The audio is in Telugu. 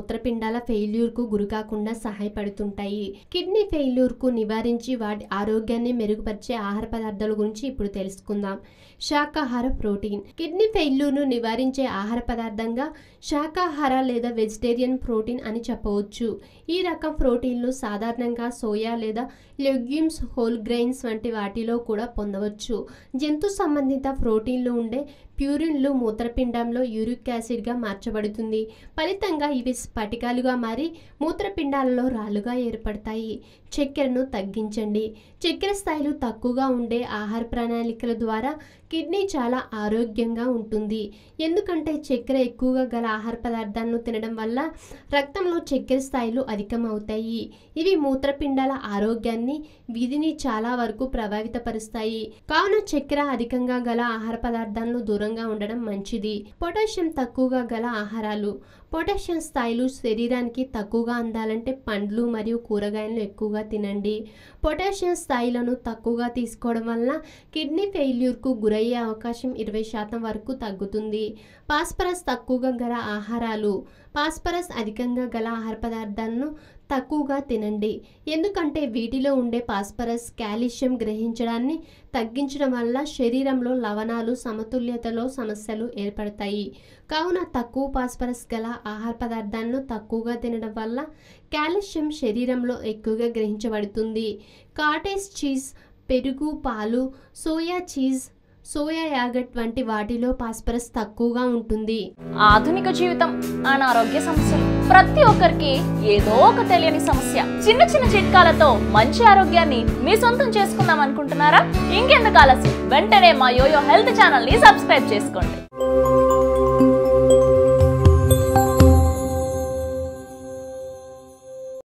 మూత్రపిండాల ఫెయిల్యూర్కు గురికాకుండా సహాయపడుతుంటాయి కిడ్నీ ఫెయిల్యూర్కు నివారించి వాటి ఆరోగ్యాన్ని మెరుగుపరిచే ఆహార పదార్థాల గురించి ఇప్పుడు తెలుసుకుందాం శాకాహార ప్రోటీన్ కిడ్నీ ఫెయిల్యూర్ను నివారించే ఆహార పదార్థంగా శాకాహార లేదా వెజిటేరియన్ ప్రోటీన్ అని చెప్పవచ్చు ఈ రకం ప్రోటీన్లు సాధారణంగా సోయా లేదా లెగ్యూమ్స్ హోల్ గ్రెయిన్స్ వంటి వాటిలో కూడా పొందవచ్చు జంతు సంబంధిత ప్రోటీన్లు ఉండే ప్యూరిన్లు మూత్రపిండంలో యూరిక్ యాసిడ్గా మార్చబడుతుంది ఫలితంగా ఇవి స్ఫటికాలుగా మారి మూత్రపిండాలలో రాళ్ళుగా ఏర్పడతాయి చక్కెరను తగ్గించండి చక్కెర స్థాయిలు తక్కువగా ఉండే ఆహార ప్రణాళికల ద్వారా కిడ్నీ చాలా ఆరోగ్యంగా ఉంటుంది ఎందుకంటే చక్కెర ఎక్కువగా గల ఆహార పదార్థాలను తినడం వల్ల రక్తంలో చక్కెర స్థాయిలు అధికమవుతాయి ఇవి మూత్రపిండాల ఆరోగ్యాన్ని విధిని చాలా వరకు ప్రభావితపరుస్తాయి కావున చక్కెర అధికంగా గల ఆహార పదార్థాలను దూరంగా ఉండడం మంచిది పొటాషియం తక్కువగా గల ఆహారాలు పొటాషియం స్థాయిలు శరీరానికి తక్కువగా అందాలంటే పండ్లు మరియు కూరగాయలను ఎక్కువగా తినండి పొటాషియం స్థాయిలను తక్కువగా తీసుకోవడం వలన కిడ్నీ ఫెయిల్యూర్కు గురయ్యే అవకాశం ఇరవై శాతం వరకు తగ్గుతుంది పాస్పరస్ తక్కువగా గల ఆహారాలు పాస్పరస్ అధికంగా గల ఆహార పదార్థాలను తక్కువగా తినండి ఎందుకంటే వీటిలో ఉండే పాస్పరస్ కాల్షియం గ్రహించడాన్ని తగ్గించడం వల్ల శరీరంలో లవణాలు సమతుల్యతలో సమస్యలు ఏర్పడతాయి కావున తక్కువ పాస్పరస్ గల ఆహార పదార్థాలను తక్కువగా తినడం వల్ల కాల్షియం శరీరంలో ఎక్కువగా గ్రహించబడుతుంది కాటేజ్ చీజ్ పెరుగు పాలు సోయా చీజ్ సోయా యాగట్ వంటి వాటిలో పాస్పరస్ తక్కువగా ఉంటుంది ఆధునిక జీవితం అనారోగ్య సమస్యలు ప్రతి ఒక్కరికి ఏదో ఒక తెలియని సమస్య చిన్న చిన్న చిట్కాలతో మంచి ఆరోగ్యాన్ని మీ సొంతం చేసుకుందాం అనుకుంటున్నారా ఇంకెందుకు ఆలస్యం వెంటనే మా యోయో హెల్త్ ఛానల్ ని సబ్స్క్రైబ్ చేసుకోండి